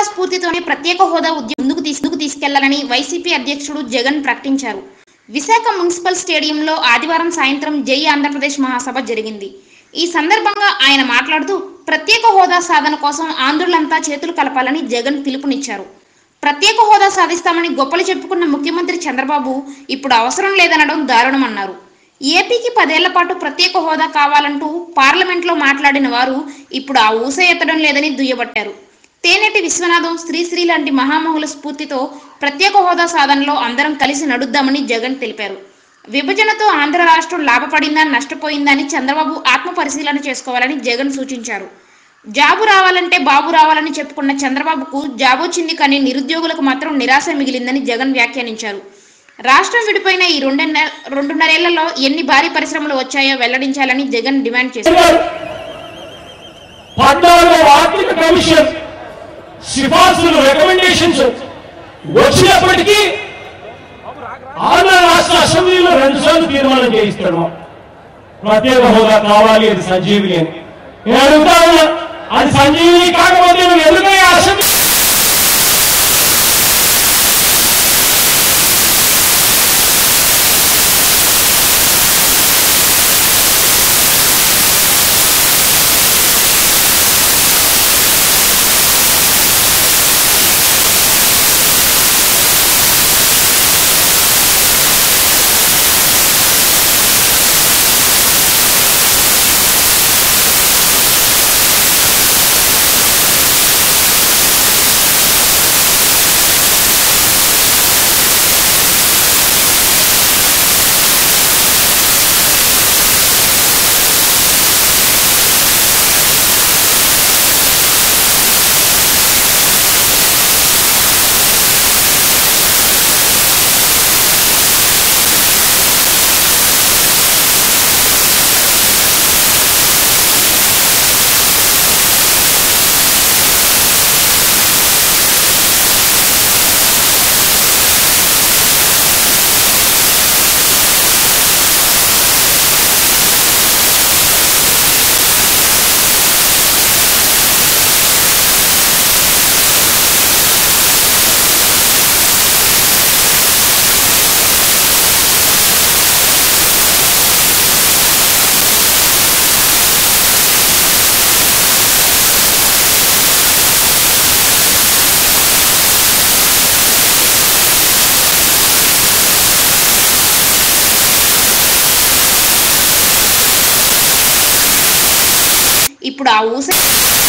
హోదా స్ఫూర్తితోనే ప్రత్యేక హోదా ఉద్యమం ముందుకు తీసు- ముందుకు తీసుకెళ్లాలని వైసీపీ అధ్యక్షుడు జగన్ ప్రకటించారు విశాఖ మున్సిపల్ స్టేడియంలో ఆదివారం సాయంత్రం జై ఆంధ్రప్రదేశ్ మహాసభ జరిగింది ఈ సందర్భంగా ఆయన మాట్లాడుతూ ప్రత్యేక హోదా సాధన కోసం ఆంధ్రులంతా చేతులు కలపాలని జగన్ పిలుపునిచ్చారు ప్రత్యేక హోదా సాధిస్తామని గొప్పలు చెప్పుకున్న ముఖ్యమంత్రి చంద్రబాబు ఇప్పుడు అవసరం లేదనడం దారుణమన్నారు ఏపీకి పదేళ్ల పాటు ప్రత్యేక హోదా కావాలంటూ పార్లమెంట్లో మాట్లాడిన వారు ఇప్పుడు ఆ ఊస ఎత్తడం లేదని దుయ్యబట్టారు తేనెటి విశ్వనాథం శ్రీశ్రీ లాంటి మహామహుల స్ఫూర్తితో ప్రత్యేక హోదా సాధనలో అందరం కలిసి నడుద్దామని జగన్ తెలిపారు విభజనతో ఆంధ్ర రాష్ట్రం లాభపడిందా నష్టపోయిందా అని చంద్రబాబు ఆత్మ పరిశీలన చేసుకోవాలని జగన్ సూచించారు జాబు రావాలంటే బాబు రావాలని చెప్పుకున్న చంద్రబాబుకు జాబు వచ్చింది కానీ నిరుద్యోగులకు మాత్రం నిరాశ మిగిలిందని జగన్ వ్యాఖ్యానించారు రాష్ట్రం విడిపోయిన ఈ రెండున్నర రెండున్నరేళ్లలో ఎన్ని భారీ పరిశ్రమలు వచ్చాయో వెల్లడించాలని జగన్ డిమాండ్ చేశారు గారు పద్నాలుగవ ఆర్థిక కమిషన్ సిఫార్సులు రికమెండేషన్స్ వచ్చినప్పటికీ ఆంధ్ర రాష్ట్ర అసెంబ్లీలో రెండు సార్లు తీర్మానం చేయిస్తాడు ప్రత్యేక హోదా కావాలి అది సంజీవిని అని నేను అడుగుతా ఉన్నా అది సంజీవిని కాకపోతే నువ్వు ఎందుకయ్యా అసెంబ్లీ ఇప్పుడు ఆ ఊస